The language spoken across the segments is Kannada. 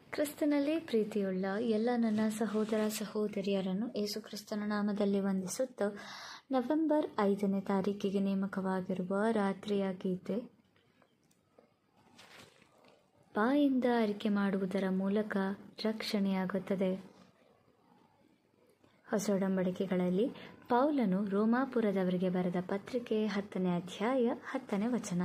ಕ್ರಿಸ್ತನಲ್ಲಿ ಪ್ರೀತಿಯುಳ್ಳ ಎಲ್ಲ ನನ್ನ ಸಹೋದರ ಸಹೋದರಿಯರನ್ನು ಯೇಸು ಕ್ರಿಸ್ತನ ನಾಮದಲ್ಲಿ ವಂದಿಸುತ್ತ ನವೆಂಬರ್ ಐದನೇ ತಾರೀಕಿಗೆ ನೇಮಕವಾಗಿರುವ ರಾತ್ರಿಯ ಗೀತೆ ಬಾಯಿಂದ ಅರಿಕೆ ಮಾಡುವುದರ ಮೂಲಕ ರಕ್ಷಣೆಯಾಗುತ್ತದೆ ಹೊಸ ಒಡಂಬಡಿಕೆಗಳಲ್ಲಿ ಪೌಲನು ರೋಮಾಪುರದವರಿಗೆ ಬರೆದ ಪತ್ರಿಕೆ ಹತ್ತನೇ ಅಧ್ಯಾಯ ಹತ್ತನೇ ವಚನ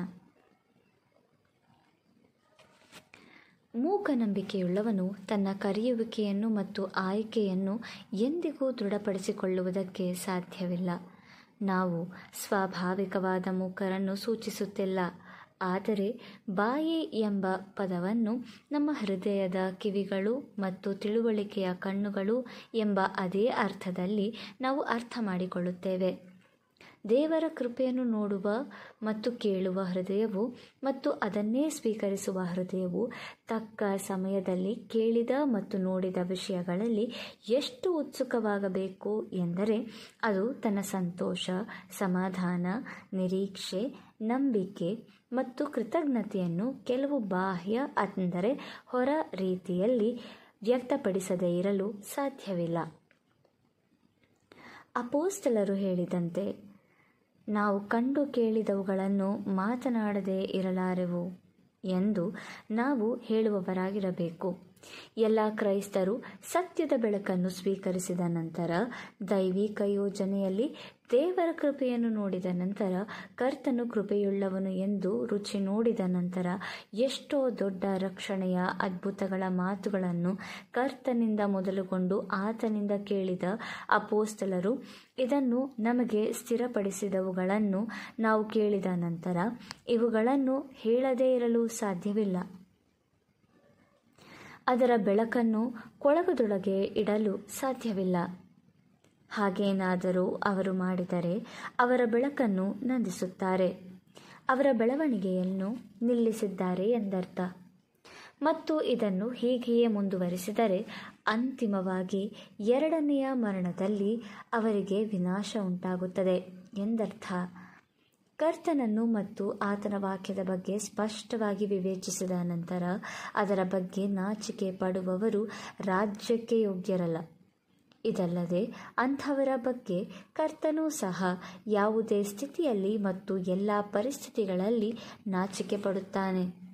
ಮೂಕನಂಬಿಕೆಯುಳ್ಳವನು ತನ್ನ ಕರೆಯುವಿಕೆಯನ್ನು ಮತ್ತು ಆಯ್ಕೆಯನ್ನು ಎಂದಿಗೂ ದೃಢಪಡಿಸಿಕೊಳ್ಳುವುದಕ್ಕೆ ಸಾಧ್ಯವಿಲ್ಲ ನಾವು ಸ್ವಾಭಾವಿಕವಾದ ಮೂಕರನ್ನು ಸೂಚಿಸುತ್ತಿಲ್ಲ ಆದರೆ ಬಾಯಿ ಎಂಬ ಪದವನ್ನು ನಮ್ಮ ಹೃದಯದ ಕಿವಿಗಳು ಮತ್ತು ತಿಳುವಳಿಕೆಯ ಕಣ್ಣುಗಳು ಎಂಬ ಅದೇ ಅರ್ಥದಲ್ಲಿ ನಾವು ಅರ್ಥ ಮಾಡಿಕೊಳ್ಳುತ್ತೇವೆ ದೇವರ ಕೃಪೆಯನ್ನು ನೋಡುವ ಮತ್ತು ಕೇಳುವ ಹೃದಯವು ಮತ್ತು ಅದನ್ನೇ ಸ್ವೀಕರಿಸುವ ಹೃದಯವು ತಕ್ಕ ಸಮಯದಲ್ಲಿ ಕೇಳಿದ ಮತ್ತು ನೋಡಿದ ವಿಷಯಗಳಲ್ಲಿ ಎಷ್ಟು ಉತ್ಸುಕವಾಗಬೇಕು ಎಂದರೆ ಅದು ತನ್ನ ಸಂತೋಷ ಸಮಾಧಾನ ನಿರೀಕ್ಷೆ ನಂಬಿಕೆ ಮತ್ತು ಕೃತಜ್ಞತೆಯನ್ನು ಕೆಲವು ಬಾಹ್ಯ ಅಂದರೆ ಹೊರ ರೀತಿಯಲ್ಲಿ ವ್ಯಕ್ತಪಡಿಸದೇ ಇರಲು ಸಾಧ್ಯವಿಲ್ಲ ಅಪೋಸ್ತಲರು ಹೇಳಿದಂತೆ ನಾವು ಕಂಡು ಕೇಳಿದವುಗಳನ್ನು ಮಾತನಾಡದೇ ಇರಲಾರೆವು ಎಂದು ನಾವು ಹೇಳುವವರಾಗಿರಬೇಕು ಎಲ್ಲ ಕ್ರೈಸ್ತರು ಸತ್ಯದ ಬೆಳಕನ್ನು ಸ್ವೀಕರಿಸಿದ ನಂತರ ದೈವಿಕ ಯೋಜನೆಯಲ್ಲಿ ದೇವರ ಕೃಪೆಯನ್ನು ನೋಡಿದ ನಂತರ ಕರ್ತನು ಕೃಪೆಯುಳ್ಳವನು ಎಂದು ರುಚಿ ನೋಡಿದ ನಂತರ ಎಷ್ಟೋ ದೊಡ್ಡ ರಕ್ಷಣೆಯ ಅದ್ಭುತಗಳ ಮಾತುಗಳನ್ನು ಕರ್ತನಿಂದ ಮೊದಲುಗೊಂಡು ಆತನಿಂದ ಕೇಳಿದ ಅಪೋಸ್ತಲರು ಇದನ್ನು ನಮಗೆ ಸ್ಥಿರಪಡಿಸಿದವುಗಳನ್ನು ನಾವು ಕೇಳಿದ ನಂತರ ಇವುಗಳನ್ನು ಹೇಳದೇ ಇರಲು ಸಾಧ್ಯವಿಲ್ಲ ಅದರ ಬೆಳಕನ್ನು ಕೊಳಗದೊಳಗೆ ಇಡಲು ಸಾಧ್ಯವಿಲ್ಲ ಹಾಗೇನಾದರೂ ಅವರು ಮಾಡಿದರೆ ಅವರ ಬೆಳಕನ್ನು ನಂದಿಸುತ್ತಾರೆ ಅವರ ಬೆಳವಣಿಗೆಯನ್ನು ನಿಲ್ಲಿಸಿದ್ದಾರೆ ಎಂದರ್ಥ ಮತ್ತು ಇದನ್ನು ಹೀಗೆಯೇ ಮುಂದುವರಿಸಿದರೆ ಅಂತಿಮವಾಗಿ ಎರಡನೆಯ ಮರಣದಲ್ಲಿ ಅವರಿಗೆ ವಿನಾಶ ಉಂಟಾಗುತ್ತದೆ ಎಂದರ್ಥ ಕರ್ತನನ್ನು ಮತ್ತು ಆತನ ವಾಕ್ಯದ ಬಗ್ಗೆ ಸ್ಪಷ್ಟವಾಗಿ ವಿವೇಚಿಸಿದ ನಂತರ ಅದರ ಬಗ್ಗೆ ನಾಚಿಕೆ ಪಡುವವರು ರಾಜ್ಯಕ್ಕೆ ಯೋಗ್ಯರಲ್ಲ ಇದಲ್ಲದೆ ಅಂಥವರ ಬಗ್ಗೆ ಕರ್ತನೂ ಸಹ ಯಾವುದೇ ಸ್ಥಿತಿಯಲ್ಲಿ ಮತ್ತು ಎಲ್ಲ ಪರಿಸ್ಥಿತಿಗಳಲ್ಲಿ ನಾಚಿಕೆ ಪಡುತ್ತಾನೆ